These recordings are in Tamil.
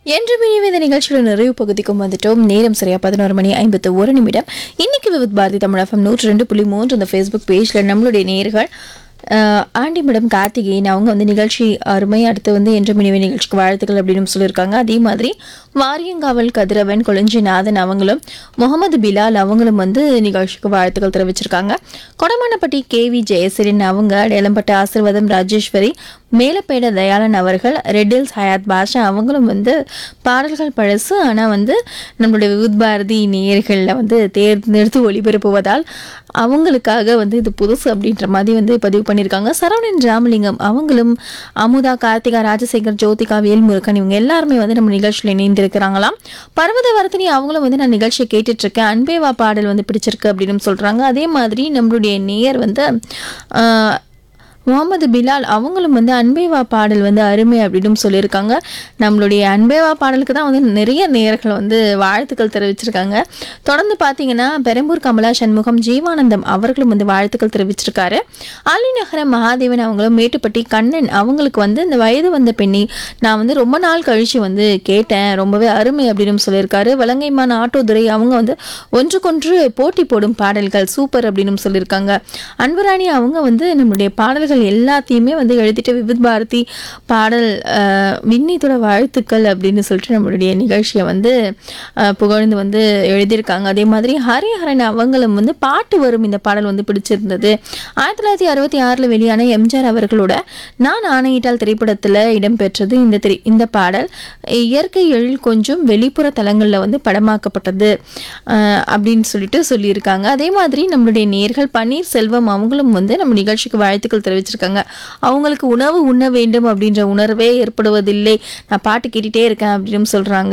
என்று மினிவே இந்த நிகழ்ச்சியோட நிறைவு பகுதிக்கும் வந்துட்டோம் நேரம் சரியா பதினோரு மணி ஐம்பத்து ஒரு நிமிடம் இன்னைக்கு விவித் பாரதி தமிழகம் நூற்றி ரெண்டு புள்ளி மூன்று அந்த ஃபேஸ்புக் பேஜில் நம்மளுடைய நேர்கள் ஆஹ், ஆண்டி மேடம் கார்த்திகேயன் அவங்க வந்து நிகழ்ச்சி அருமை அடுத்து வந்து என்று மினிவே நிகழ்ச்சிக்கு வாழ்த்துக்கள் அப்படின்னு சொல்லியிருக்காங்க அதே மாதிரி வாரியங்காவல் கதிரவன் கொளஞ்சிநாதன் அவங்களும் முகமது பிலால் அவங்களும் வந்து நிகழ்ச்சிக்கு வாழ்த்துக்கள் தெரிவிச்சிருக்காங்க கொடமானப்பட்டி கேவி ஜெயசிரன் அவங்க அடையாளம்பட்ட ஆசிர்வாதம் ராஜேஸ்வரி மேலப்பேட தயாளன் அவர்கள் ரெட்டில்ஸ் ஹயாத் பாஷா அவங்களும் வந்து பாடல்கள் பழசு ஆனால் வந்து நம்மளுடைய விவித் பாரதி நேயர்களில் வந்து தேர்ந்தெடுத்து ஒளிபரப்புவதால் அவங்களுக்காக வந்து இது புதுசு அப்படின்ற மாதிரி வந்து பதிவு பண்ணியிருக்காங்க சரவணன் ராமலிங்கம் அவங்களும் அமுதா கார்த்திகா ராஜசேகர் ஜோதிகா வேல்முருகன் இவங்க எல்லாருமே வந்து நம்ம நிகழ்ச்சியில் இணைந்திருக்கிறாங்களாம் பர்வத வரத்தினி அவங்களும் வந்து நான் நிகழ்ச்சியை கேட்டுட்டு இருக்கேன் அன்பேவா பாடல் வந்து பிடிச்சிருக்கு அப்படின்னு சொல்றாங்க அதே மாதிரி நம்மளுடைய நேயர் வந்து ஆஹ், முகமது பிலால் அவங்களும் வந்து அன்பேவா பாடல் வந்து அருமை அப்படின்னு சொல்லியிருக்காங்க நம்மளுடைய அன்பேவா பாடலுக்கு தான் வந்து நிறைய நேயர்கள் வந்து வாழ்த்துக்கள் தெரிவிச்சிருக்காங்க தொடர்ந்து பார்த்தீங்கன்னா பெரம்பூர் கமலா சண்முகம் ஜீவானந்தம் அவர்களும் வந்து வாழ்த்துக்கள் தெரிவிச்சிருக்காரு அலிநகர மகாதேவன் அவங்களும் மேட்டுப்பட்டி கண்ணன் அவங்களுக்கு வந்து இந்த வயது வந்த பெண்ணி நான் வந்து ரொம்ப நாள் கழிச்சு வந்து கேட்டேன் ரொம்பவே அருமை அப்படின்னு சொல்லியிருக்காரு வலங்கைமான் ஆட்டோதுரை அவங்க வந்து ஒன்றுக்கொன்று போட்டி போடும் பாடல்கள் சூப்பர் அப்படின்னு சொல்லியிருக்காங்க அன்பராணி அவங்க வந்து நம்மளுடைய பாடல்கள் எல்லாத்தையுமே வந்து எழுதிட்டு விவித் பாரதி பாடல் அஹ், விண்ணீத்தோட வாழ்த்துக்கள் அப்படின்னு சொல்லிட்டு நம்மளுடைய நிகழ்ச்சியை வந்து அஹ், புகழ்ந்து வந்து எழுதியிருக்காங்க அதே மாதிரி ஹரிஹரன் அவங்களும் வந்து பாட்டு வரும் இந்த பாடல் வந்து பிடிச்சிருந்தது ஆயிரத்தி தொள்ளாயிரத்தி அறுபத்தி ஆறில் வெளியான எம்ஜிஆர் அவர்களோட நான் ஆணையிட்டால் திரைப்படத்தில் இடம்பெற்றது இந்த திரை இந்த பாடல் இயற்கை எழில் கொஞ்சம் வெளிப்புற தலங்களில் வந்து படமாக்கப்பட்டது அஹ், அப்படின்னு சொல்லிட்டு சொல்லியிருக்காங்க அதே மாதிரி நம்மளுடைய நேர்கள் பன்னீர் செல்வம் அவங்களும் வந்து நம்ம நிகழ்ச்சிக்கு வாழ்த்துக்கள் தெரிவிச்சிருக்காங்க அவங்களுக்கு உணவு உண்ண வேண்டும் அப்படின்ற உணர்வே ஏற்படுவதில்லை நான் பாட்டு கேட்டுட்டே இருக்கேன் அப்படின்னு சொல்றாங்க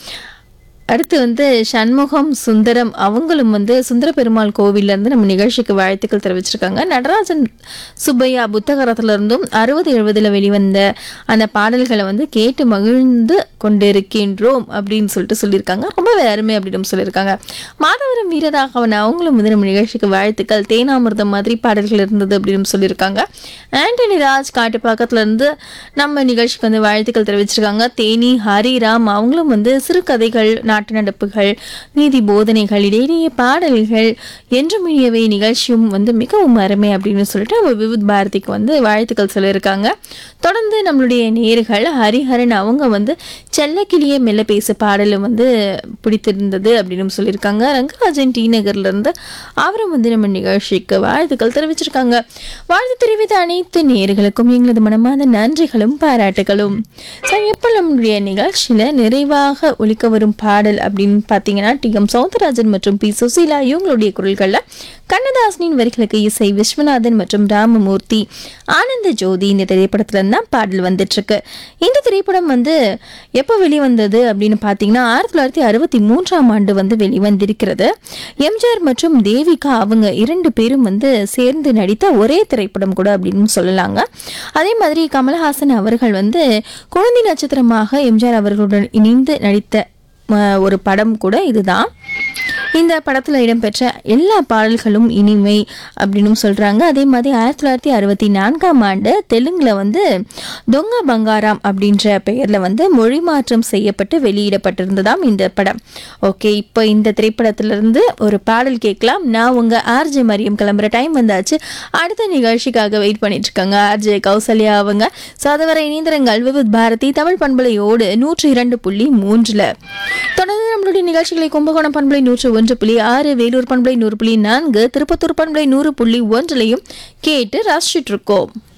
அடுத்து வந்து சண்முகம் சுந்தரம் அவங்களும் வந்து சுந்தர பெருமாள் கோவில்ல இருந்து நம்ம நிகழ்ச்சிக்கு வாழ்த்துக்கள் தெரிவிச்சிருக்காங்க நடராஜன் சுப்பையா புத்தகரத்துல இருந்தும் அறுபது எழுபதுல வெளிவந்த அந்த பாடல்களை வந்து கேட்டு மகிழ்ந்து கொண்டிருக்கின்றோம் அப்படின்னு சொல்லிட்டு சொல்லியிருக்காங்க ரொம்பவே அருமை அப்படின்னு சொல்லியிருக்காங்க மாதவரம் வீரராகவன் அவங்களும் வந்து நம்ம நிகழ்ச்சிக்கு வாழ்த்துக்கள் தேனாமிர்தம் மாதிரி பாடல்கள் இருந்தது அப்படின்னு சொல்லியிருக்காங்க ஆண்டனி ராஜ் காட்டு பக்கத்துல இருந்து நம்ம நிகழ்ச்சிக்கு வந்து வாழ்த்துக்கள் தெரிவிச்சிருக்காங்க தேனி ஹரிராம் அவங்களும் வந்து சிறுகதைகள் நாட்டு நடப்புகள் நீதி போதனைகள் இடையிடையே பாடல்கள் என்றும் இனியவை நிகழ்ச்சியும் வந்து மிகவும் அருமை அப்படின்னு சொல்லிட்டு நம்ம விவித் பாரதிக்கு வந்து வாழ்த்துக்கள் சொல்லியிருக்காங்க தொடர்ந்து நம்மளுடைய நேர்கள் ஹரிஹரன் அவங்க வந்து செல்லக்கிளியே மெல்ல பேச பாடலும் வந்து பிடித்திருந்தது அப்படின்னு சொல்லியிருக்காங்க ரங்கராஜன் டி நகர்ல இருந்து அவரும் வந்து நம்ம நிகழ்ச்சிக்கு வாழ்த்துக்கள் தெரிவிச்சிருக்காங்க வாழ்த்து தெரிவித்த அனைத்து நேர்களுக்கும் எங்களது மனமார்ந்த நன்றிகளும் பாராட்டுகளும் சரி எப்போ நம்மளுடைய நிகழ்ச்சியில நிறைவாக ஒலிக்க வரும் பாடல் அப்படின்னு பார்த்தீங்கன்னா டி எம் சௌந்தரராஜன் மற்றும் பி சுசீலா இவங்களுடைய குரல்களில் கண்ணதாசனின் வரிகளுக்கு இசை விஸ்வநாதன் மற்றும் ராமமூர்த்தி ஆனந்த ஜோதி இந்த திரைப்படத்துல இருந்து தான் பாடல் வந்துட்டு இருக்கு இந்த திரைப்படம் வந்து எப்போ வெளிவந்தது அப்படின்னு பார்த்தீங்கன்னா ஆயிரத்தி தொள்ளாயிரத்தி அறுபத்தி மூன்றாம் ஆண்டு வந்து வெளிவந்திருக்கிறது எம்ஜிஆர் மற்றும் தேவிகா அவங்க இரண்டு பேரும் வந்து சேர்ந்து நடித்த ஒரே திரைப்படம் கூட அப்படின்னு சொல்லலாங்க அதே மாதிரி கமல்ஹாசன் அவர்கள் வந்து குழந்தை நட்சத்திரமாக எம்ஜிஆர் அவர்களுடன் இணைந்து நடித்த அஹ், ஒரு படம் கூட இதுதான் இந்த படத்தில் இடம்பெற்ற எல்லா பாடல்களும் இனிமை அப்படின்னு சொல்கிறாங்க அதே மாதிரி ஆயிரத்தி தொள்ளாயிரத்தி அறுபத்தி நான்காம் ஆண்டு தெலுங்கில் வந்து தொங்க பங்காராம் அப்படின்ற பெயரில் வந்து மொழி மாற்றம் செய்யப்பட்டு வெளியிடப்பட்டிருந்ததாம் இந்த படம் ஓகே இப்போ இந்த திரைப்படத்திலிருந்து ஒரு பாடல் கேட்கலாம் நான் உங்கள் ஆர்ஜே மரியம் கிளம்புற டைம் வந்தாச்சு அடுத்த நிகழ்ச்சிக்காக வெயிட் பண்ணிட்டு இருக்காங்க ஆர்ஜே கௌசல்யா அவங்க ஸோ அதுவரை இணைந்திரங்கள் விவித் பாரதி தமிழ் பண்பலையோடு நூற்றி இரண்டு புள்ளி மூன்றில் தொடர்ந்து நம்மளுடைய நிகழ்ச்சிகளை கும்பகோணம் பண்பலை நூற்று ஒன்று புள்ளி ஆறு வேலூர் பண்பலை நூறு புள்ளி நான்கு திருப்பத்தூர் பண்பலை நூறு புள்ளி ஒன்றிலையும் கேட்டு ரசிச்சுட்டு இருக்கோம்